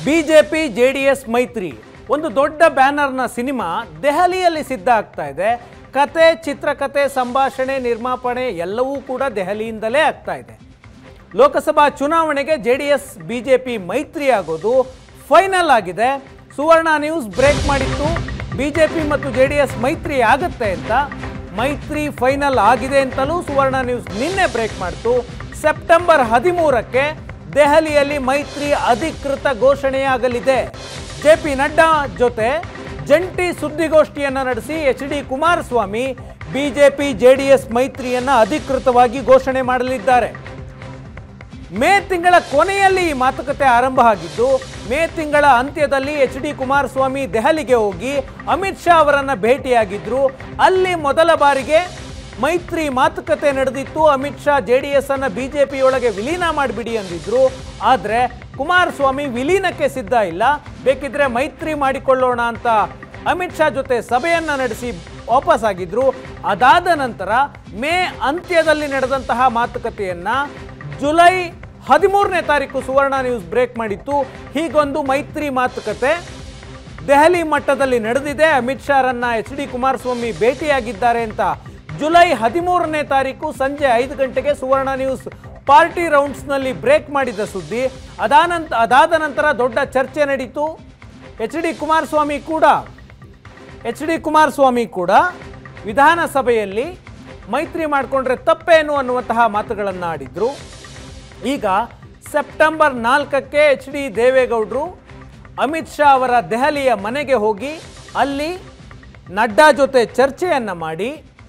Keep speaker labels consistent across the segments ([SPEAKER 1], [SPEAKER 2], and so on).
[SPEAKER 1] BJP J D S ಮೈತ್ರಿ ಒಂದು ದೊಡ್ಡ ಬ್ಯಾನರ್ನ ಸಿನಿಮಾ ದೆಹಲಿಯಲ್ಲಿ ಸಿದ್ಧ ಆಗ್ತಾ ಇದೆ ಕತೆ ಚಿತ್ರಕಥೆ ಸಂಭಾಷಣೆ ನಿರ್ಮಾಪಣೆ ಎಲ್ಲವೂ ಕೂಡ ದೆಹಲಿಯಿಂದಲೇ ಆಗ್ತಾ ಇದೆ ಲೋಕಸಭಾ ಚುನಾವಣೆಗೆ ಜೆ ಡಿ ಎಸ್ ಬಿಜೆಪಿ ಮೈತ್ರಿ ಆಗೋದು ಫೈನಲ್ ಆಗಿದೆ ಸುವರ್ಣ ನ್ಯೂಸ್ ಬ್ರೇಕ್ ಮಾಡಿತ್ತು ಬಿಜೆಪಿ ಮತ್ತು ಜೆ ಡಿ ಎಸ್ ಮೈತ್ರಿ ಆಗುತ್ತೆ ಅಂತ ಮೈತ್ರಿ ಫೈನಲ್ ಆಗಿದೆ ಅಂತಲೂ ಸುವರ್ಣ ನ್ಯೂಸ್ ನಿನ್ನೆ ಬ್ರೇಕ್ ಮಾಡಿತು ಸೆಪ್ಟೆಂಬರ್ ಹದಿಮೂರಕ್ಕೆ ದೆಹಲಿಯಲ್ಲಿ ಮೈತ್ರಿ ಅಧಿಕೃತ ಘೋಷಣೆಯಾಗಲಿದೆ ಜೆ ಪಿ ನಡ್ಡಾ ಜೊತೆ ಜಂಟಿ ಸುದ್ದಿಗೋಷ್ಠಿಯನ್ನು ನಡೆಸಿ H D Kumaraswamy BJP JDS ಮೈತ್ರಿಯನ್ನ ಅಧಿಕೃತವಾಗಿ ಘೋಷಣೆ ಮಾಡಲಿದ್ದಾರೆ ಮೇ ತಿಂಗಳ ಕೊನೆಯಲ್ಲಿ ಈ ಮಾತುಕತೆ ಆರಂಭ ಆಗಿದ್ದು ಮೇ ತಿಂಗಳ ಅಂತ್ಯದಲ್ಲಿ ಎಚ್ ಡಿ ಕುಮಾರಸ್ವಾಮಿ ದೆಹಲಿಗೆ ಹೋಗಿ ಅಮಿತ್ ಶಾ ಅವರನ್ನ ಭೇಟಿಯಾಗಿದ್ರು ಅಲ್ಲಿ ಮೊದಲ ಬಾರಿಗೆ ಮೈತ್ರಿ ಮಾತುಕತೆ ನಡೆದಿತ್ತು Amit Shah J D S ಅನ್ನ ಬಿಜೆಪಿಯೊಳಗೆ ವಿಲೀನ ಮಾಡಿಬಿಡಿ ಅಂದಿದ್ರು ಆದರೆ ಕುಮಾರಸ್ವಾಮಿ ವಿಲೀನಕ್ಕೆ ಸಿದ್ಧ ಇಲ್ಲ ಬೇಕಿದ್ರೆ ಮೈತ್ರಿ ಮಾಡಿಕೊಳ್ಳೋಣ ಅಂತ ಅಮಿತ್ ಶಾ ಜೊತೆ ಸಭೆಯನ್ನ ನಡೆಸಿ ವಾಪಸ್ ಆಗಿದ್ರು ಅದಾದ ನಂತರ ಮೇ ಅಂತ್ಯದಲ್ಲಿ ನಡೆದಂತಹ ಮಾತುಕತೆಯನ್ನ ಜುಲೈ ಹದಿಮೂರನೇ ತಾರೀಕು ಸುವರ್ಣ ನ್ಯೂಸ್ ಬ್ರೇಕ್ ಮಾಡಿತ್ತು ಹೀಗೊಂದು ಮೈತ್ರಿ ಮಾತುಕತೆ ದೆಹಲಿ ಮಟ್ಟದಲ್ಲಿ ನಡೆದಿದೆ ಅಮಿತ್ ಶಾರನ್ನ ಎಚ್ ಡಿ ಕುಮಾರಸ್ವಾಮಿ ಭೇಟಿಯಾಗಿದ್ದಾರೆ ಅಂತ ಜುಲೈ ಹದಿಮೂರನೇ ತಾರೀಕು ಸಂಜೆ ಐದು ಗಂಟೆಗೆ ಸುವರ್ಣ ನ್ಯೂಸ್ ಪಾರ್ಟಿ ರೌಂಡ್ಸ್ನಲ್ಲಿ ಬ್ರೇಕ್ ಮಾಡಿದ ಸುದ್ದಿ ಅದಾನಂತ ಅದಾದ ನಂತರ ದೊಡ್ಡ ಚರ್ಚೆ ನಡೀತು ಎಚ್ ಡಿ ಕುಮಾರಸ್ವಾಮಿ ಕೂಡ ಎಚ್ ಡಿ ಕುಮಾರಸ್ವಾಮಿ ಕೂಡ ವಿಧಾನಸಭೆಯಲ್ಲಿ ಮೈತ್ರಿ ಮಾಡಿಕೊಂಡ್ರೆ ತಪ್ಪೇನು ಅನ್ನುವಂತಹ ಮಾತುಗಳನ್ನು ಆಡಿದ್ರು ಈಗ ಸೆಪ್ಟೆಂಬರ್ ನಾಲ್ಕಕ್ಕೆ ಎಚ್ ಡಿ ದೇವೇಗೌಡರು ಅಮಿತ್ ಶಾ ಅವರ ದೆಹಲಿಯ ಮನೆಗೆ ಹೋಗಿ ಅಲ್ಲಿ ನಡ್ಡಾ ಜೊತೆ ಚರ್ಚೆಯನ್ನು ಮಾಡಿ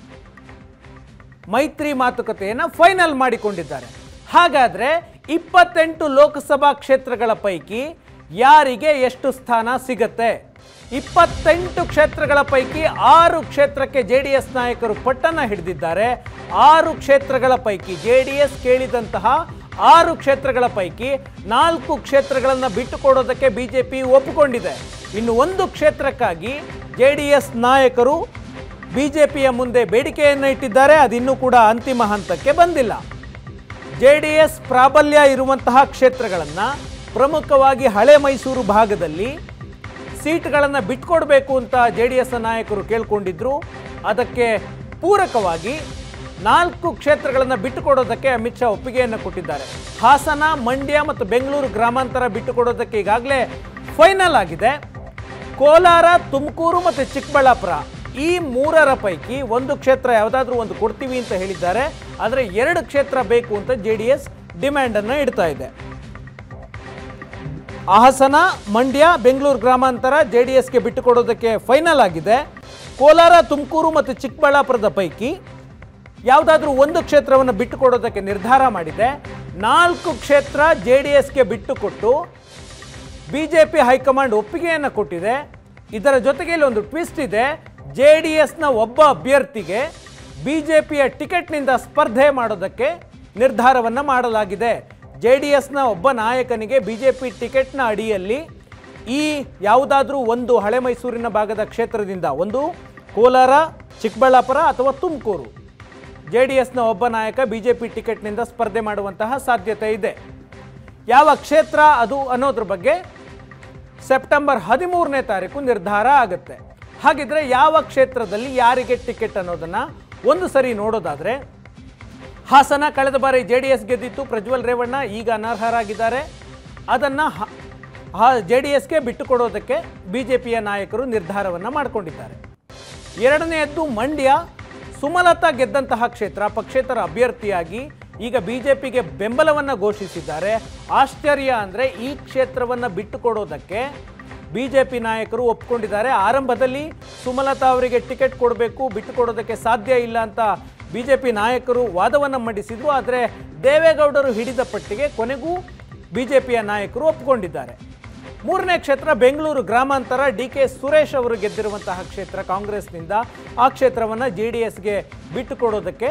[SPEAKER 1] ಮೈತ್ರಿ ಮಾತುಕತೆಯನ್ನು ಫೈನಲ್ ಮಾಡಿಕೊಂಡಿದ್ದಾರೆ ಹಾಗಾದರೆ ಇಪ್ಪತ್ತೆಂಟು ಲೋಕಸಭಾ ಕ್ಷೇತ್ರಗಳ ಪೈಕಿ ಯಾರಿಗೆ ಎಷ್ಟು ಸ್ಥಾನ ಸಿಗತ್ತೆ ಇಪ್ಪತ್ತೆಂಟು ಕ್ಷೇತ್ರಗಳ ಪೈಕಿ ಆರು ಕ್ಷೇತ್ರಕ್ಕೆ ಜೆ ಡಿ ಎಸ್ ನಾಯಕರು ಪಟ್ಟನ್ನು ಹಿಡಿದಿದ್ದಾರೆ ಆರು ಕ್ಷೇತ್ರಗಳ ಪೈಕಿ ಜೆ ಡಿ ಎಸ್ ಕೇಳಿದಂತಹ ಆರು ಕ್ಷೇತ್ರಗಳ ಪೈಕಿ ನಾಲ್ಕು ಕ್ಷೇತ್ರಗಳನ್ನು ಬಿಟ್ಟುಕೊಡೋದಕ್ಕೆ ಬಿಜೆಪಿ ಒಪ್ಪಿಕೊಂಡಿದೆ ಇನ್ನು ಒಂದು ಕ್ಷೇತ್ರಕ್ಕಾಗಿ ಜೆ ಡಿ ಎಸ್ ನಾಯಕರು ಬಿಜೆಪಿಯ ಮುಂದೆ ಬೇಡಿಕೆಯನ್ನು ಇಟ್ಟಿದ್ದಾರೆ ಅದಿನ್ನೂ ಕೂಡ ಅಂತಿಮ ಹಂತಕ್ಕೆ ಬಂದಿಲ್ಲ ಜೆ ಡಿ ಎಸ್ ಪ್ರಾಬಲ್ಯ ಇರುವಂತಹ ಕ್ಷೇತ್ರಗಳನ್ನು ಪ್ರಮುಖವಾಗಿ ಹಳೆ ಮೈಸೂರು ಭಾಗದಲ್ಲಿ ಸೀಟ್ಗಳನ್ನು ಬಿಟ್ಕೊಡ್ಬೇಕು ಅಂತ ಜೆ ಡಿ ಎಸ್ ನಾಯಕರು ಕೇಳ್ಕೊಂಡಿದ್ರು ಅದಕ್ಕೆ ಪೂರಕವಾಗಿ ನಾಲ್ಕು ಕ್ಷೇತ್ರಗಳನ್ನು ಬಿಟ್ಟುಕೊಡೋದಕ್ಕೆ ಅಮಿತ್ ಶಾ ಒಪ್ಪಿಗೆಯನ್ನು ಕೊಟ್ಟಿದ್ದಾರೆ ಹಾಸನ ಮಂಡ್ಯ ಮತ್ತು ಬೆಂಗಳೂರು ಗ್ರಾಮಾಂತರ ಬಿಟ್ಟುಕೊಡೋದಕ್ಕೆ ಈಗಾಗಲೇ ಫೈನಲ್ ಆಗಿದೆ ಕೋಲಾರ ತುಮಕೂರು ಮತ್ತು ಚಿಕ್ಕಬಳ್ಳಾಪುರ ಈ ಮೂರರ ಪೈಕಿ ಒಂದು ಕ್ಷೇತ್ರ ಯಾವುದಾದ್ರೂ ಒಂದು ಕೊಡ್ತೀವಿ ಅಂತ ಹೇಳಿದ್ದಾರೆ ಆದರೆ ಎರಡು ಕ್ಷೇತ್ರ ಬೇಕು ಅಂತ ಜೆ ಡಿ ಎಸ್ ಡಿಮ್ಯಾಂಡನ್ನು ಇಡ್ತಾ ಇದೆ ಹಾಸನ ಮಂಡ್ಯ ಬೆಂಗಳೂರು ಗ್ರಾಮಾಂತರ ಜೆ ಡಿ ಎಸ್ಗೆ ಬಿಟ್ಟುಕೊಡೋದಕ್ಕೆ ಫೈನಲ್ ಆಗಿದೆ ಕೋಲಾರ ತುಮಕೂರು ಮತ್ತು ಚಿಕ್ಕಬಳ್ಳಾಪುರದ ಪೈಕಿ ಯಾವುದಾದ್ರೂ ಒಂದು ಕ್ಷೇತ್ರವನ್ನು ಬಿಟ್ಟುಕೊಡೋದಕ್ಕೆ ನಿರ್ಧಾರ ಮಾಡಿದೆ ನಾಲ್ಕು ಕ್ಷೇತ್ರ ಜೆ ಡಿ ಎಸ್ಗೆ ಬಿಟ್ಟುಕೊಟ್ಟು ಬಿ ಜೆ ಪಿ ಹೈಕಮಾಂಡ್ ಒಪ್ಪಿಗೆಯನ್ನು ಕೊಟ್ಟಿದೆ ಇದರ ಜೊತೆಗೆ ಇಲ್ಲಿ ಒಂದು ಟ್ವಿಸ್ಟ್ ಇದೆ ಜೆ ಡಿ ಎಸ್ನ ಒಬ್ಬ ಅಭ್ಯರ್ಥಿಗೆ ಬಿ ಜೆ ಪಿಯ ಟಿಕೆಟ್ನಿಂದ ಸ್ಪರ್ಧೆ ಮಾಡೋದಕ್ಕೆ ನಿರ್ಧಾರವನ್ನು ಮಾಡಲಾಗಿದೆ ಜೆ ಡಿ ಎಸ್ನ ಒಬ್ಬ ನಾಯಕನಿಗೆ ಬಿ ಜೆ ಪಿ ಟಿಕೆಟ್ನ ಅಡಿಯಲ್ಲಿ ಈ ಯಾವುದಾದ್ರೂ ಒಂದು ಹಳೆ ಮೈಸೂರಿನ ಭಾಗದ ಕ್ಷೇತ್ರದಿಂದ ಒಂದು ಕೋಲಾರ ಚಿಕ್ಕಬಳ್ಳಾಪುರ ಅಥವಾ ತುಮಕೂರು ಜೆ ಡಿ ಎಸ್ನ ಒಬ್ಬ ನಾಯಕ ಬಿ ಜೆ ಪಿ ಟಿಕೆಟ್ನಿಂದ ಸ್ಪರ್ಧೆ ಮಾಡುವಂತಹ ಸಾಧ್ಯತೆ ಇದೆ ಯಾವ ಕ್ಷೇತ್ರ ಅದು ಅನ್ನೋದ್ರ ಬಗ್ಗೆ ಸೆಪ್ಟೆಂಬರ್ ಹದಿಮೂರನೇ ತಾರೀಕು ನಿರ್ಧಾರ ಆಗುತ್ತೆ ಹಾಗಿದ್ರೆ ಯಾವ ಕ್ಷೇತ್ರದಲ್ಲಿ ಯಾರಿಗೆ ಟಿಕೆಟ್ ಅನ್ನೋದನ್ನ ಒಂದು ಸರಿ ನೋಡೋದಾದ್ರೆ ಹಾಸನ ಕಳೆದ ಬಾರಿ ಜೆ ಡಿ ಎಸ್ ಗೆದ್ದಿತ್ತು ಪ್ರಜ್ವಲ್ ರೇವಣ್ಣ ಈಗ ಅನರ್ಹರಾಗಿದ್ದಾರೆ ಅದನ್ನು ಜೆ ಡಿ ಎಸ್ಗೆ ಬಿಟ್ಟುಕೊಡೋದಕ್ಕೆ ಬಿ ಜೆ ಪಿಯ ನಾಯಕರು ನಿರ್ಧಾರವನ್ನು ಮಾಡಿಕೊಂಡಿದ್ದಾರೆ ಎರಡನೆಯದ್ದು ಮಂಡ್ಯ ಸುಮಲತಾ ಗೆದ್ದಂತಹ ಕ್ಷೇತ್ರ ಪಕ್ಷೇತರ ಅಭ್ಯರ್ಥಿಯಾಗಿ ಈಗ ಬಿಜೆಪಿಗೆ ಬೆಂಬಲವನ್ನು ಘೋಷಿಸಿದ್ದಾರೆ ಆಶ್ಚರ್ಯ ಅಂದರೆ ಈ ಕ್ಷೇತ್ರವನ್ನು ಬಿಟ್ಟುಕೊಡೋದಕ್ಕೆ ಬಿಜೆಪಿ ನಾಯಕರು ಒಪ್ಕೊಂಡಿದ್ದಾರೆ ಆರಂಭದಲ್ಲಿ ಸುಮಲತಾ ಅವರಿಗೆ ಟಿಕೆಟ್ ಕೊಡಬೇಕು ಬಿಟ್ಟುಕೊಡೋದಕ್ಕೆ ಸಾಧ್ಯ ಇಲ್ಲ ಅಂತ ಬಿಜೆಪಿ ನಾಯಕರು ವಾದವನ್ನು ಮಂಡಿಸಿದ್ರು ಆದರೆ ದೇವೇಗೌಡರು ಹಿಡಿದ ಪಟ್ಟಿಗೆ ಕೊನೆಗೂ ಬಿಜೆಪಿಯ ನಾಯಕರು ಒಪ್ಪಿಕೊಂಡಿದ್ದಾರೆ ಮೂರನೇ ಕ್ಷೇತ್ರ ಬೆಂಗಳೂರು ಗ್ರಾಮಾಂತರ ಡಿ ಕೆ ಸುರೇಶ್ ಅವರು ಗೆದ್ದಿರುವಂತಹ ಕ್ಷೇತ್ರ ಕಾಂಗ್ರೆಸ್ನಿಂದ ಆ ಕ್ಷೇತ್ರವನ್ನು ಜೆ ಡಿ ಎಸ್ಗೆ ಬಿಟ್ಟುಕೊಡೋದಕ್ಕೆ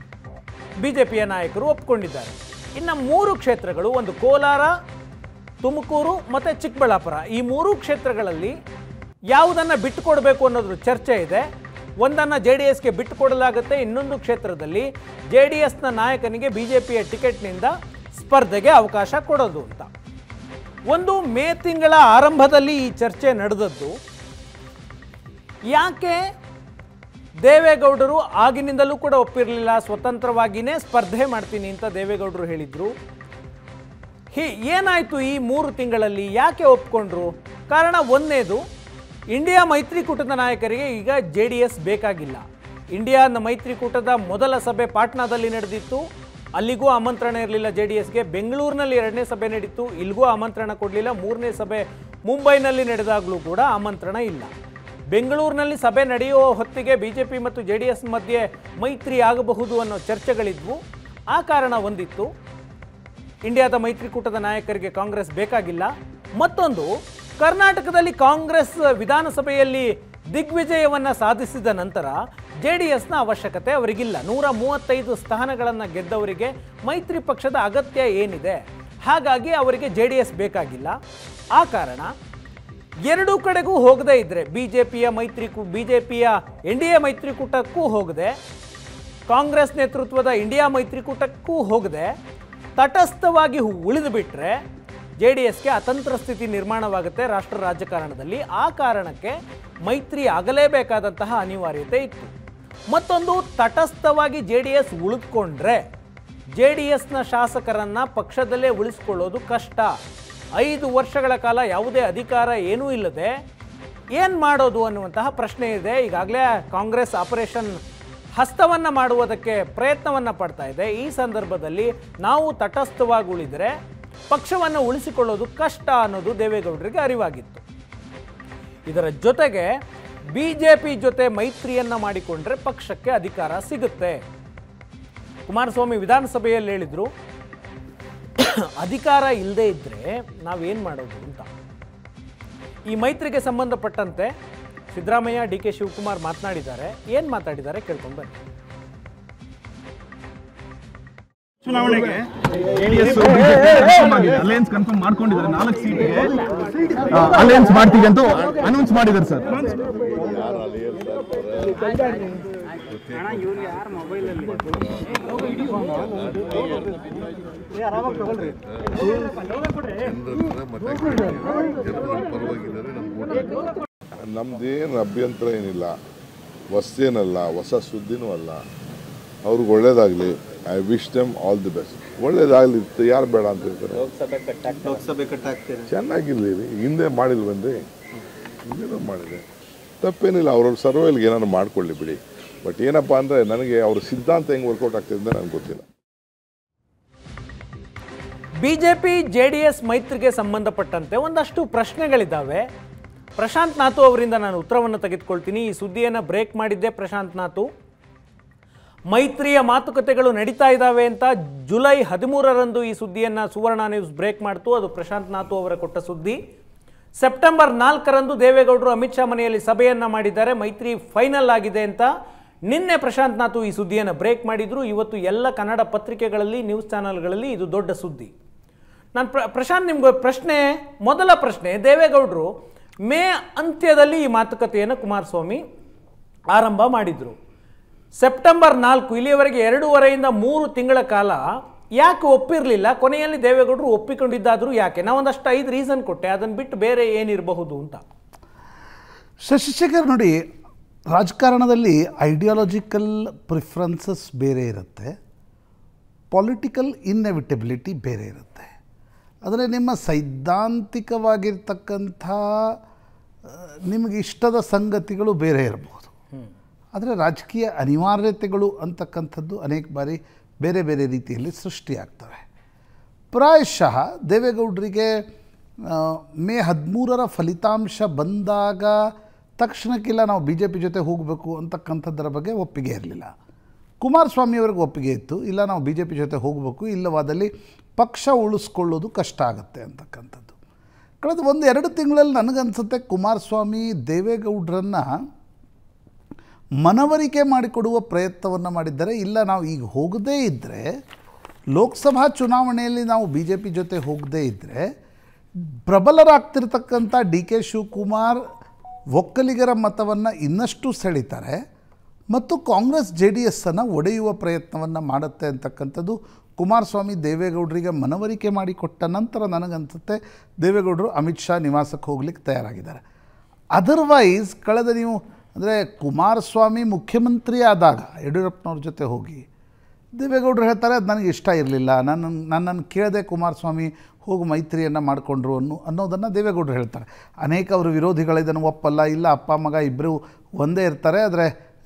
[SPEAKER 1] ಬಿಜೆಪಿಯ ನಾಯಕರು ಒಪ್ಪಿಕೊಂಡಿದ್ದಾರೆ ಇನ್ನು ಮೂರು ಕ್ಷೇತ್ರಗಳು ಒಂದು ಕೋಲಾರ ತುಮಕೂರು ಮತ್ತು ಚಿಕ್ಕಬಳ್ಳಾಪುರ ಈ ಮೂರು ಕ್ಷೇತ್ರಗಳಲ್ಲಿ ಯಾವುದನ್ನು ಬಿಟ್ಟುಕೊಡಬೇಕು ಅನ್ನೋದ್ರ ಚರ್ಚೆ ಇದೆ ಒಂದನ್ನು ಜೆ ಡಿ ಎಸ್ಗೆ ಬಿಟ್ಟುಕೊಡಲಾಗುತ್ತೆ ಇನ್ನೊಂದು ಕ್ಷೇತ್ರದಲ್ಲಿ ಜೆ ಡಿ ಎಸ್ನ ನಾಯಕನಿಗೆ ಬಿ ಜೆ ಪಿಯ ಟಿಕೆಟ್ನಿಂದ ಸ್ಪರ್ಧೆಗೆ ಅವಕಾಶ ಕೊಡೋದು ಅಂತ ಒಂದು ಮೇ ತಿಂಗಳ ಆರಂಭದಲ್ಲಿ ಈ ಚರ್ಚೆ ನಡೆದದ್ದು ಯಾಕೆ ದೇವೇಗೌಡರು ಆಗಿನಿಂದಲೂ ಕೂಡ ಒಪ್ಪಿರಲಿಲ್ಲ ಸ್ವತಂತ್ರವಾಗಿಯೇ ಸ್ಪರ್ಧೆ ಮಾಡ್ತೀನಿ ಅಂತ ದೇವೇಗೌಡರು ಹೇಳಿದ್ರು ಹಿ ಏನಾಯಿತು ಈ ಮೂರು ತಿಂಗಳಲ್ಲಿ ಯಾಕೆ ಒಪ್ಕೊಂಡ್ರು ಕಾರಣ ಒಂದನೇದು ಇಂಡಿಯಾ ಮೈತ್ರಿಕೂಟದ ನಾಯಕರಿಗೆ ಈಗ ಜೆ ಡಿ ಎಸ್ ಬೇಕಾಗಿಲ್ಲ ಇಂಡಿಯಾನ ಮೈತ್ರಿಕೂಟದ ಮೊದಲ ಸಭೆ ಪಾಟ್ನಾದಲ್ಲಿ ನಡೆದಿತ್ತು ಅಲ್ಲಿಗೂ ಆಮಂತ್ರಣ ಇರಲಿಲ್ಲ ಜೆ ಡಿ ಎಸ್ಗೆ ಬೆಂಗಳೂರಿನಲ್ಲಿ ಎರಡನೇ ಸಭೆ ನಡೀತು ಇಲ್ಲಿಗೂ ಆಮಂತ್ರಣ ಕೊಡಲಿಲ್ಲ ಮೂರನೇ ಸಭೆ ಮುಂಬೈನಲ್ಲಿ ನಡೆದಾಗಲೂ ಕೂಡ ಆಮಂತ್ರಣ ಇಲ್ಲ ಬೆಂಗಳೂರಿನಲ್ಲಿ ಸಭೆ ನಡೆಯುವ ಹೊತ್ತಿಗೆ ಬಿ ಜೆ ಪಿ ಮತ್ತು ಜೆ ಡಿ ಎಸ್ ಮಧ್ಯೆ ಮೈತ್ರಿ ಆಗಬಹುದು ಅನ್ನೋ ಚರ್ಚೆಗಳಿದ್ವು ಆ ಕಾರಣ ಒಂದಿತ್ತು ಇಂಡಿಯಾದ ಮೈತ್ರಿಕೂಟದ ನಾಯಕರಿಗೆ ಕಾಂಗ್ರೆಸ್ ಬೇಕಾಗಿಲ್ಲ ಮತ್ತೊಂದು ಕರ್ನಾಟಕದಲ್ಲಿ ಕಾಂಗ್ರೆಸ್ ವಿಧಾನಸಭೆಯಲ್ಲಿ ದಿಗ್ವಿಜಯವನ್ನು ಸಾಧಿಸಿದ ನಂತರ ಜೆ ಡಿ ಎಸ್ನ ಅವಶ್ಯಕತೆ ಅವರಿಗಿಲ್ಲ ನೂರ ಮೂವತ್ತೈದು ಸ್ಥಾನಗಳನ್ನು ಗೆದ್ದವರಿಗೆ ಮೈತ್ರಿ ಪಕ್ಷದ ಅಗತ್ಯ ಏನಿದೆ ಹಾಗಾಗಿ ಅವರಿಗೆ ಜೆ ಡಿ ಎಸ್ ಬೇಕಾಗಿಲ್ಲ ಆ ಕಾರಣ ಎರಡೂ ಕಡೆಗೂ ಹೋಗದೇ ಇದ್ರೆ ಬಿ ಜೆ ಪಿಯ ಮೈತ್ರಿಕೂ ಬಿ ಜೆ ಪಿಯ ಎನ್ ಡಿ ಎ ಮೈತ್ರಿಕೂಟಕ್ಕೂ ಹೋಗದೆ ಕಾಂಗ್ರೆಸ್ ನೇತೃತ್ವದ ಇಂಡಿಯಾ ಮೈತ್ರಿಕೂಟಕ್ಕೂ ಹೋಗದೆ ತಟಸ್ಥವಾಗಿ ಉಳಿದು ಬಿಟ್ಟರೆ ಜೆ ಡಿ ಎಸ್ಗೆ ಅತಂತ್ರ ಸ್ಥಿತಿ ನಿರ್ಮಾಣವಾಗುತ್ತೆ ರಾಷ್ಟ್ರ ರಾಜಕಾರಣದಲ್ಲಿ ಆ ಕಾರಣಕ್ಕೆ ಮೈತ್ರಿ ಆಗಲೇಬೇಕಾದಂತಹ ಅನಿವಾರ್ಯತೆ ಇತ್ತು ಮತ್ತೊಂದು ತಟಸ್ಥವಾಗಿ ಜೆ ಡಿ ಎಸ್ ಉಳಿದುಕೊಂಡ್ರೆ ಜೆ ಡಿ ಎಸ್ನ ಶಾಸಕರನ್ನು ಪಕ್ಷದಲ್ಲೇ ಉಳಿಸ್ಕೊಳ್ಳೋದು ಕಷ್ಟ ಐದು ವರ್ಷಗಳ ಕಾಲ ಯಾವುದೇ ಅಧಿಕಾರ ಏನೂ ಇಲ್ಲದೆ ಏನು ಮಾಡೋದು ಅನ್ನುವಂತಹ ಪ್ರಶ್ನೆ ಇದೆ ಈಗಾಗಲೇ ಕಾಂಗ್ರೆಸ್ ಆಪರೇಷನ್ ಹಸ್ತವನ್ನು ಮಾಡುವುದಕ್ಕೆ ಪ್ರಯತ್ನವನ್ನು ಪಡ್ತಾ ಇದೆ ಈ ಸಂದರ್ಭದಲ್ಲಿ ನಾವು ತಟಸ್ಥವಾಗಿ ಉಳಿದರೆ ಪಕ್ಷವನ್ನು ಉಳಿಸಿಕೊಳ್ಳೋದು ಕಷ್ಟ ಅನ್ನೋದು ದೇವೇಗೌಡರಿಗೆ ಅರಿವಾಗಿತ್ತು ಇದರ ಜೊತೆಗೆ ಬಿ ಜೆ ಪಿ ಜೊತೆ ಮೈತ್ರಿಯನ್ನು ಮಾಡಿಕೊಂಡ್ರೆ ಪಕ್ಷಕ್ಕೆ ಅಧಿಕಾರ ಸಿಗುತ್ತೆ ಕುಮಾರಸ್ವಾಮಿ ವಿಧಾನಸಭೆಯಲ್ಲಿ ಹೇಳಿದರು ಅಧಿಕಾರ ಇಲ್ಲದೇ ಇದ್ದರೆ ನಾವೇನು ಮಾಡೋದು ಅಂತ ಈ ಮೈತ್ರಿಗೆ ಸಂಬಂಧಪಟ್ಟಂತೆ ಸಿದ್ದರಾಮಯ್ಯ ಡಿ ಕೆ ಶಿವಕುಮಾರ್ ಮಾತನಾಡಿದ್ದಾರೆ ಏನು ಮಾತಾಡಿದ್ದಾರೆ ಕೇಳ್ಕೊಂಡು ಬನ್ನಿ
[SPEAKER 2] ಚುನಾವಣೆಗೆ ಜೆಡಿಎಸ್ ಅಲಯನ್ಸ್ ಕನ್ಫರ್ಮ್ ಮಾಡ್ಕೊಂಡಿದ್ದಾರೆ ನಾಲ್ಕು ಸೀಟ್ಗೆ ಅಲಯನ್ಸ್ ಮಾಡ್ತೀವಿ ಅಂತ ಅನೌನ್ಸ್ ಮಾಡಿದ್ದಾರೆ ಸರ್
[SPEAKER 3] ನಮ್ದೇನು ಅಭ್ಯಂತರ ಏನಿಲ್ಲ ಹೊಸೇನಲ್ಲ ಹೊಸ ಸುದ್ದಿನೂ ಅಲ್ಲ ಅವ್ರಿಗೆ ಒಳ್ಳೇದಾಗಲಿ I wish them all the best ಒಳ್ಳೇದಾಗಲಿ ಯಾರು ಬೇಡ ಅಂತ ಹೇಳ್ತಾರೆ
[SPEAKER 2] ಲೋಕಸಭೆ ಕಟ್ಟಾಗ್ತೀರಿ
[SPEAKER 3] ಚೆನ್ನಾಗಿರ್ಲಿ ರೀ ಹಿಂದೆ ಮಾಡಿಲ್ವೇನ್ರಿ ಹಿಂದೆನೂ ಮಾಡಿದೆ ತಪ್ಪೇನಿಲ್ಲ ಅವ್ರವ್ರ ಸರ್ವೈಲ್ಗೆ ಏನಾದ್ರು ಮಾಡ್ಕೊಳ್ಳಿ ಬಿಡಿ ಬಟ್ ಏನಪ್ಪ ಅಂದರೆ ನನಗೆ ಅವ್ರ ಸಿದ್ಧಾಂತ ಹೆಂಗೆ ವರ್ಕೌಟ್ ಆಗ್ತಿದೆ ಅಂತ ನನಗೆ ಗೊತ್ತಿಲ್ಲ
[SPEAKER 1] ಬಿಜೆಪಿ ಜೆ ಡಿ ಎಸ್ ಮೈತ್ರಿಗೆ ಸಂಬಂಧಪಟ್ಟಂತೆ ಒಂದಷ್ಟು ಪ್ರಶ್ನೆಗಳಿದ್ದಾವೆ ಪ್ರಶಾಂತ್ ನಾತು ಅವರಿಂದ ನಾನು ಉತ್ತರವನ್ನು ತೆಗೆದುಕೊಳ್ತೀನಿ ಈ ಸುದ್ದಿಯನ್ನು ಬ್ರೇಕ್ ಮಾಡಿದ್ದೆ ಪ್ರಶಾಂತ್ ನಾತು ಮೈತ್ರಿಯ ಮಾತುಕತೆಗಳು ನಡೀತಾ ಇದ್ದಾವೆ ಅಂತ ಜುಲೈ ಹದಿಮೂರರಂದು ಈ ಸುದ್ದಿಯನ್ನು ಸುವರ್ಣ ನ್ಯೂಸ್ ಬ್ರೇಕ್ ಮಾಡ್ತು ಅದು ಪ್ರಶಾಂತ್ ನಾತು ಅವರ ಕೊಟ್ಟ ಸುದ್ದಿ ಸೆಪ್ಟೆಂಬರ್ ನಾಲ್ಕರಂದು ದೇವೇಗೌಡರು ಅಮಿತ್ ಶಾ ಮನೆಯಲ್ಲಿ ಸಭೆಯನ್ನು ಮಾಡಿದ್ದಾರೆ ಮೈತ್ರಿ ಫೈನಲ್ ಆಗಿದೆ ಅಂತ ನಿನ್ನೆ ಪ್ರಶಾಂತ್ ನಾತು ಈ ಸುದ್ದಿಯನ್ನು ಬ್ರೇಕ್ ಮಾಡಿದ್ರು ಇವತ್ತು ಎಲ್ಲ ಕನ್ನಡ ಪತ್ರಿಕೆಗಳಲ್ಲಿ ನ್ಯೂಸ್ ಚಾನೆಲ್ಗಳಲ್ಲಿ ಇದು ದೊಡ್ಡ ಸುದ್ದಿ ನಾನು ಪ್ರ ಪ್ರಶಾಂತ್ ನಿಮ್ಗೆ ಪ್ರಶ್ನೆ ಮೊದಲ ಪ್ರಶ್ನೆ ದೇವೇಗೌಡರು ಮೇ ಅಂತ್ಯದಲ್ಲಿ ಈ ಮಾತುಕತೆಯನ್ನು ಕುಮಾರಸ್ವಾಮಿ ಆರಂಭ ಮಾಡಿದರು ಸೆಪ್ಟೆಂಬರ್ ನಾಲ್ಕು ಇಲ್ಲಿಯವರೆಗೆ ಎರಡೂವರೆಯಿಂದ ಮೂರು ತಿಂಗಳ ಕಾಲ ಯಾಕೆ ಒಪ್ಪಿರಲಿಲ್ಲ ಕೊನೆಯಲ್ಲಿ ದೇವೇಗೌಡರು ಒಪ್ಪಿಕೊಂಡಿದ್ದಾದರೂ ಯಾಕೆ ನಾವೊಂದಷ್ಟು ಐದು ರೀಸನ್ ಕೊಟ್ಟೆ ಅದನ್ನು ಬಿಟ್ಟು ಬೇರೆ ಏನಿರಬಹುದು ಅಂತ
[SPEAKER 4] ಶಶಿಶೇಖರ್ ನೋಡಿ ರಾಜಕಾರಣದಲ್ಲಿ ಐಡಿಯಾಲಜಿಕಲ್ ಪ್ರಿಫರೆನ್ಸಸ್ ಬೇರೆ ಇರುತ್ತೆ ಪೊಲಿಟಿಕಲ್ ಇನ್ಎವಿಟಬಿಲಿಟಿ ಬೇರೆ ಇರುತ್ತೆ ಆದರೆ ನಿಮ್ಮ ಸೈದ್ಧಾಂತಿಕವಾಗಿರ್ತಕ್ಕಂಥ ಆ, ನಿಮಗೆ ಇಷ್ಟದ ಸಂಗತಿಗಳು ಬೇರೆ ಇರಬಹುದು ಆದರೆ ರಾಜಕೀಯ ಅನಿವಾರ್ಯತೆಗಳು ಅಂತಕ್ಕಂಥದ್ದು ಅನೇಕ ಬಾರಿ ಬೇರೆ ಬೇರೆ ರೀತಿಯಲ್ಲಿ ಸೃಷ್ಟಿಯಾಗ್ತವೆ ಪ್ರಾಯಶಃ ದೇವೇಗೌಡರಿಗೆ ಆ, ಮೇ ಹದಿಮೂರರ ಫಲಿತಾಂಶ ಬಂದಾಗ ತಕ್ಷಣಕ್ಕಿಲ್ಲ ನಾವು ಬಿ ಜೆ ಪಿ ಜೊತೆ ಹೋಗಬೇಕು ಅಂತಕ್ಕಂಥದ್ದರ ಬಗ್ಗೆ ಒಪ್ಪಿಗೆ ಇರಲಿಲ್ಲ ಕುಮಾರಸ್ವಾಮಿಯವ್ರಿಗೆ ಒಪ್ಪಿಗೆ ಇತ್ತು ಇಲ್ಲ ನಾವು ಬಿ ಜೆ ಪಿ ಜೊತೆ ಹೋಗಬೇಕು ಇಲ್ಲವಾದಲ್ಲಿ ಪಕ್ಷ ಉಳಿಸ್ಕೊಳ್ಳೋದು ಕಷ್ಟ ಆಗುತ್ತೆ ಅಂತಕ್ಕಂಥದ್ದು ಕಳೆದ ಒಂದು ಎರಡು ತಿಂಗಳಲ್ಲಿ ನನಗನ್ಸುತ್ತೆ ಕುಮಾರಸ್ವಾಮಿ ದೇವೇಗೌಡರನ್ನು ಮನವರಿಕೆ ಮಾಡಿಕೊಡುವ ಪ್ರಯತ್ನವನ್ನು ಮಾಡಿದ್ದಾರೆ ಇಲ್ಲ ನಾವು ಈಗ ಹೋಗದೇ ಇದ್ದರೆ ಲೋಕಸಭಾ ಚುನಾವಣೆಯಲ್ಲಿ ನಾವು ಬಿ ಜೆ ಪಿ ಜೊತೆ ಹೋಗದೇ ಇದ್ದರೆ ಪ್ರಬಲರಾಗ್ತಿರ್ತಕ್ಕಂಥ ಡಿ ಕೆ ಶಿವಕುಮಾರ್ ಒಕ್ಕಲಿಗರ ಮತವನ್ನು ಇನ್ನಷ್ಟು ಸೆಳೀತಾರೆ ಮತ್ತು ಕಾಂಗ್ರೆಸ್ ಜೆ ಡಿ ಎಸ್ಸನ್ನು ಒಡೆಯುವ ಪ್ರಯತ್ನವನ್ನು ಮಾಡುತ್ತೆ ಅಂತಕ್ಕಂಥದ್ದು ಕುಮಾರಸ್ವಾಮಿ ದೇವೇಗೌಡರಿಗೆ ಮನವರಿಕೆ ಮಾಡಿಕೊಟ್ಟ ನಂತರ ನನಗನ್ಸುತ್ತೆ ದೇವೇಗೌಡರು ಅಮಿತ್ ಶಾ ನಿವಾಸಕ್ಕೆ ಹೋಗ್ಲಿಕ್ಕೆ ತಯಾರಾಗಿದ್ದಾರೆ ಅದರ್ವೈಸ್ ಕಳೆದ ನೀವು ಅಂದರೆ ಕುಮಾರಸ್ವಾಮಿ ಮುಖ್ಯಮಂತ್ರಿ ಆದಾಗ ಯಡಿಯೂರಪ್ಪನವ್ರ ಜೊತೆ ಹೋಗಿ ದೇವೇಗೌಡರು ಹೇಳ್ತಾರೆ ಅದು ನನಗೆ ಇಷ್ಟ ಇರಲಿಲ್ಲ ನನ್ನ ನನ್ನನ್ನು ಕೇಳದೆ ಕುಮಾರಸ್ವಾಮಿ ಹೋಗಿ ಮೈತ್ರಿಯನ್ನು ಮಾಡಿಕೊಂಡ್ರು ಅನ್ನೋ ಅನ್ನೋದನ್ನು ದೇವೇಗೌಡರು ಹೇಳ್ತಾರೆ ಅನೇಕ ಅವರು ವಿರೋಧಿಗಳು ಇದನ್ನು ಒಪ್ಪಲ್ಲ ಇಲ್ಲ ಅಪ್ಪ ಮಗ ಇಬ್ಬರು ಒಂದೇ ಇರ್ತಾರೆ ಆದರೆ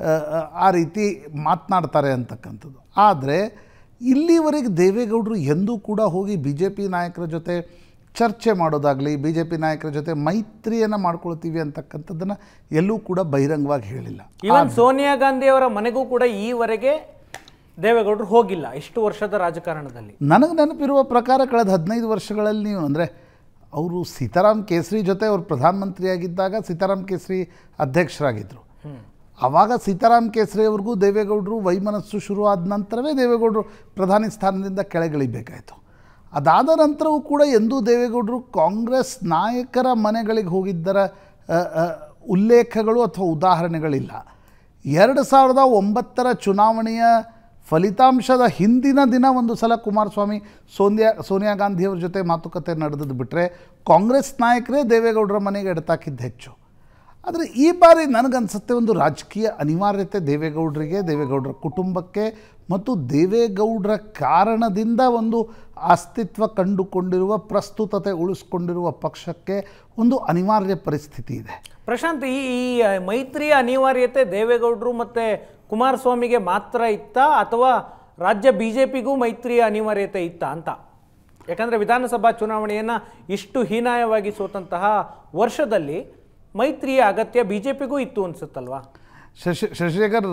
[SPEAKER 4] ಆ ರೀತಿ ಮಾತನಾಡ್ತಾರೆ ಅಂತಕ್ಕಂಥದ್ದು ಆದರೆ ಇಲ್ಲಿವರೆಗೆ ದೇವೇಗೌಡರು ಎಂದೂ ಕೂಡ ಹೋಗಿ ಬಿ ಜೆ ಪಿ ನಾಯಕರ ಜೊತೆ ಚರ್ಚೆ ಮಾಡೋದಾಗಲಿ ಬಿ ಜೆ ಪಿ ನಾಯಕರ ಜೊತೆ ಮೈತ್ರಿಯನ್ನು ಮಾಡ್ಕೊಳ್ತೀವಿ ಅಂತಕ್ಕಂಥದ್ದನ್ನು ಎಲ್ಲೂ ಕೂಡ ಬಹಿರಂಗವಾಗಿ ಹೇಳಿಲ್ಲ
[SPEAKER 1] ಈವನ್ ಸೋನಿಯಾ ಗಾಂಧಿ ಅವರ ಮನೆಗೂ ಕೂಡ ಈವರೆಗೆ ದೇವೇಗೌಡರು ಹೋಗಿಲ್ಲ ಇಷ್ಟು ವರ್ಷದ ರಾಜಕಾರಣದಲ್ಲಿ
[SPEAKER 4] ನನಗೆ ನೆನಪಿರುವ ಪ್ರಕಾರ ಕಳೆದ ಹದಿನೈದು ವರ್ಷಗಳಲ್ಲಿ ನೀವು ಅಂದರೆ ಅವರು ಸೀತಾರಾಮ್ ಕೇಸರಿ ಜೊತೆ ಅವರು ಪ್ರಧಾನಮಂತ್ರಿಯಾಗಿದ್ದಾಗ ಸೀತಾರಾಮ್ ಕೇಸರಿ ಅಧ್ಯಕ್ಷರಾಗಿದ್ದರು ಆವಾಗ ಸೀತಾರಾಮ್ ಕೇಸರಿ ಅವ್ರಿಗೂ ದೇವೇಗೌಡರು ವೈಮನಸ್ಸು ಶುರು ಆದ ನಂತರವೇ ದೇವೇಗೌಡರು ಪ್ರಧಾನಿ ಸ್ಥಾನದಿಂದ ಕೆಳಗಿಳಿಬೇಕಾಯಿತು ಅದಾದ ನಂತರವೂ ಕೂಡ ಎಂದೂ ದೇವೇಗೌಡರು ಕಾಂಗ್ರೆಸ್ ನಾಯಕರ ಮನೆಗಳಿಗೆ ಹೋಗಿದ್ದರ ಅ, ಅ, ಉಲ್ಲೇಖಗಳು ಅಥವಾ ಉದಾಹರಣೆಗಳಿಲ್ಲ ಎರಡು ಸಾವಿರದ ಒಂಬತ್ತರ ಚುನಾವಣೆಯ ಫಲಿತಾಂಶದ ಹಿಂದಿನ ದಿನ ಒಂದು ಸಲ ಕುಮಾರಸ್ವಾಮಿ ಸೋನಿಯಾ ಸೋನಿಯಾ ಗಾಂಧಿಯವ್ರ ಜೊತೆ ಮಾತುಕತೆ ನಡೆದು ಬಿಟ್ಟರೆ ಕಾಂಗ್ರೆಸ್ ನಾಯಕರೇ ದೇವೇಗೌಡರ ಮನೆಗೆ ಎಡತಾಕಿದ್ದು ಹೆಚ್ಚು ಆದರೆ ಈ ಬಾರಿ ನನಗನ್ಸುತ್ತೆ ಒಂದು ರಾಜಕೀಯ ಅನಿವಾರ್ಯತೆ ದೇವೇಗೌಡರಿಗೆ ದೇವೇಗೌಡರ ಕುಟುಂಬಕ್ಕೆ ಮತ್ತು ದೇವೇಗೌಡರ ಕಾರಣದಿಂದ ಒಂದು ಅಸ್ತಿತ್ವ ಕಂಡುಕೊಂಡಿರುವ ಪ್ರಸ್ತುತತೆ ಉಳಿಸ್ಕೊಂಡಿರುವ ಪಕ್ಷಕ್ಕೆ ಒಂದು ಅನಿವಾರ್ಯ ಪರಿಸ್ಥಿತಿ ಇದೆ
[SPEAKER 1] ಪ್ರಶಾಂತ್ ಈ ಈ ಮೈತ್ರಿಯ ಅನಿವಾರ್ಯತೆ ದೇವೇಗೌಡರು ಮತ್ತೆ ಕುಮಾರಸ್ವಾಮಿಗೆ ಮಾತ್ರ ಇತ್ತಾ ಅಥವಾ ರಾಜ್ಯ ಬಿಜೆಪಿಗೂ ಮೈತ್ರಿಯ ಅನಿವಾರ್ಯತೆ ಇತ್ತಾ ಅಂತ ಯಾಕಂದ್ರೆ ವಿಧಾನಸಭಾ ಚುನಾವಣೆಯನ್ನ ಇಷ್ಟು ಹೀನಾಯವಾಗಿ ಸೋತಂತಹ ವರ್ಷದಲ್ಲಿ ಮೈತ್ರಿಯ ಅಗತ್ಯ ಬಿಜೆಪಿಗೂ ಇತ್ತು ಅನ್ಸುತ್ತಲ್ವಾ
[SPEAKER 4] ಶಶಿ ಶಶಿಶೇಖರ್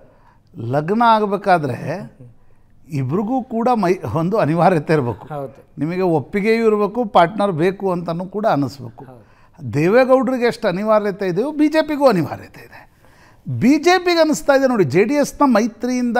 [SPEAKER 4] ಲಗ್ನ ಆಗಬೇಕಾದ್ರೆ ಇಬ್ರಿಗೂ ಕೂಡ ಮೈ ಒಂದು ಅನಿವಾರ್ಯತೆ ಇರಬೇಕು
[SPEAKER 1] ಹೌದು
[SPEAKER 4] ನಿಮಗೆ ಒಪ್ಪಿಗೆಯೂ ಇರಬೇಕು ಪಾರ್ಟ್ನರ್ ಬೇಕು ಅಂತಲೂ ಕೂಡ ಅನ್ನಿಸ್ಬೇಕು ದೇವೇಗೌಡರಿಗೆ ಎಷ್ಟು ಅನಿವಾರ್ಯತೆ ಇದೆಯೋ ಬಿ ಜೆ ಪಿಗೂ ಅನಿವಾರ್ಯತೆ ಇದೆ ಬಿ ಜೆ ಪಿಗೆ ಅನ್ನಿಸ್ತಾ ಇದೆ ನೋಡಿ ಜೆ ಡಿ ಎಸ್ನ ಮೈತ್ರಿಯಿಂದ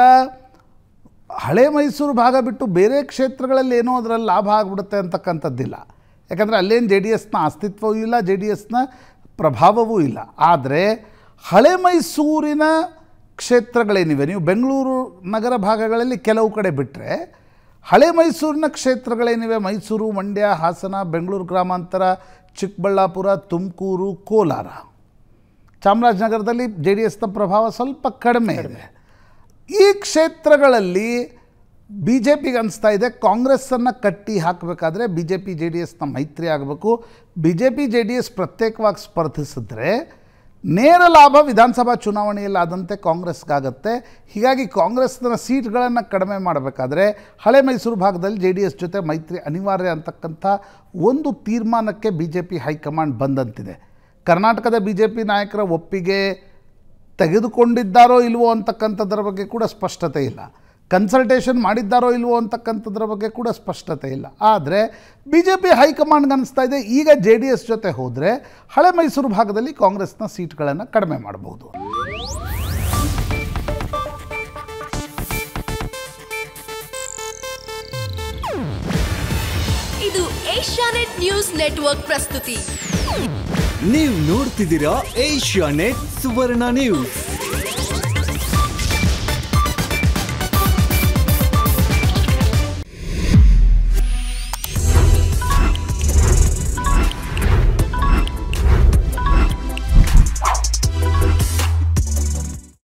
[SPEAKER 4] ಹಳೆ ಮೈಸೂರು ಭಾಗ ಬಿಟ್ಟು ಬೇರೆ ಕ್ಷೇತ್ರಗಳಲ್ಲಿ ಏನೋ ಅದರಲ್ಲಿ ಲಾಭ ಆಗಿಬಿಡುತ್ತೆ ಅಂತಕ್ಕಂಥದ್ದಿಲ್ಲ ಯಾಕಂದರೆ ಅಲ್ಲೇನು ಜೆ ಡಿ ಎಸ್ನ ಅಸ್ತಿತ್ವವೂ ಇಲ್ಲ ಜೆ ಡಿ ಎಸ್ನ ಪ್ರಭಾವವೂ ಇಲ್ಲ ಆದರೆ ಹಳೆ ಮೈಸೂರಿನ ಕ್ಷೇತ್ರಗಳೇನಿವೆ ನೀವು ಬೆಂಗಳೂರು ನಗರ ಭಾಗಗಳಲ್ಲಿ ಕೆಲವು ಕಡೆ ಬಿಟ್ಟರೆ ಹಳೆ ಮೈಸೂರಿನ ಕ್ಷೇತ್ರಗಳೇನಿವೆ ಮೈಸೂರು ಮಂಡ್ಯ ಹಾಸನ ಬೆಂಗಳೂರು ಗ್ರಾಮಾಂತರ ಚಿಕ್ಕಬಳ್ಳಾಪುರ ತುಮಕೂರು ಕೋಲಾರ ಚಾಮರಾಜನಗರದಲ್ಲಿ ಜೆ ಡಿ ಎಸ್ನ ಪ್ರಭಾವ ಸ್ವಲ್ಪ ಕಡಿಮೆ ಇದೆ ಈ ಕ್ಷೇತ್ರಗಳಲ್ಲಿ ಬಿ ಜೆ ಪಿಗೆ ಅನಿಸ್ತಾ ಇದೆ ಕಾಂಗ್ರೆಸ್ಸನ್ನು ಕಟ್ಟಿ ಹಾಕಬೇಕಾದ್ರೆ B J P J D ಎಸ್ನ ಮೈತ್ರಿ ಆಗಬೇಕು B J P J D S ಪ್ರತ್ಯೇಕವಾಗಿ ಸ್ಪರ್ಧಿಸಿದ್ರೆ ನೇರ ಲಾಭ ವಿಧಾನಸಭಾ ಚುನಾವಣೆಯಲ್ಲಿ ಆದಂತೆ ಕಾಂಗ್ರೆಸ್ಗಾಗತ್ತೆ ಹೀಗಾಗಿ ಕಾಂಗ್ರೆಸ್ನ ಸೀಟ್ಗಳನ್ನು ಕಡಿಮೆ ಮಾಡಬೇಕಾದ್ರೆ ಹಳೆ ಮೈಸೂರು ಭಾಗದಲ್ಲಿ ಜೆ ಡಿ ಎಸ್ ಜೊತೆ ಮೈತ್ರಿ ಅನಿವಾರ್ಯ ಅಂತಕ್ಕಂಥ ಒಂದು ತೀರ್ಮಾನಕ್ಕೆ ಬಿ ಜೆ ಪಿ ಹೈಕಮಾಂಡ್ ಬಂದಂತಿದೆ ಕರ್ನಾಟಕದ ಬಿ ಜೆ ಪಿ ನಾಯಕರ ಒಪ್ಪಿಗೆ ತೆಗೆದುಕೊಂಡಿದ್ದಾರೋ ಇಲ್ವೋ ಅಂತಕ್ಕಂಥದ್ರ ಬಗ್ಗೆ ಕೂಡ ಸ್ಪಷ್ಟತೆ ಇಲ್ಲ ಕನ್ಸಲ್ಟೇಷನ್ ಮಾಡಿದ್ದಾರೋ ಇಲ್ವೋ ಅಂತಕ್ಕಂಥದ್ರ ಬಗ್ಗೆ ಕೂಡ ಸ್ಪಷ್ಟತೆ ಇಲ್ಲ ಆದರೆ ಬಿ ಜೆ ಪಿ ಹೈಕಮಾಂಡ್ಗೆ ಅನಿಸ್ತಾ ಇದೆ ಈಗ ಜೆ ಡಿ ಎಸ್ ಜೊತೆ ಹೋದರೆ ಹಳೆ ಮೈಸೂರು ಭಾಗದಲ್ಲಿ ಕಾಂಗ್ರೆಸ್ನ ಸೀಟ್ಗಳನ್ನು ಕಡಿಮೆ ಮಾಡಬಹುದು
[SPEAKER 5] ಇದು ಏಷ್ಯಾನೆಟ್ ನ್ಯೂಸ್ ನೆಟ್ವರ್ಕ್ ಪ್ರಸ್ತುತಿ
[SPEAKER 6] ನೀವು ನೋಡ್ತಿದ್ದೀರಾ ಏಷ್ಯಾ ನೆಟ್ ಸುವರ್ಣ ನ್ಯೂಸ್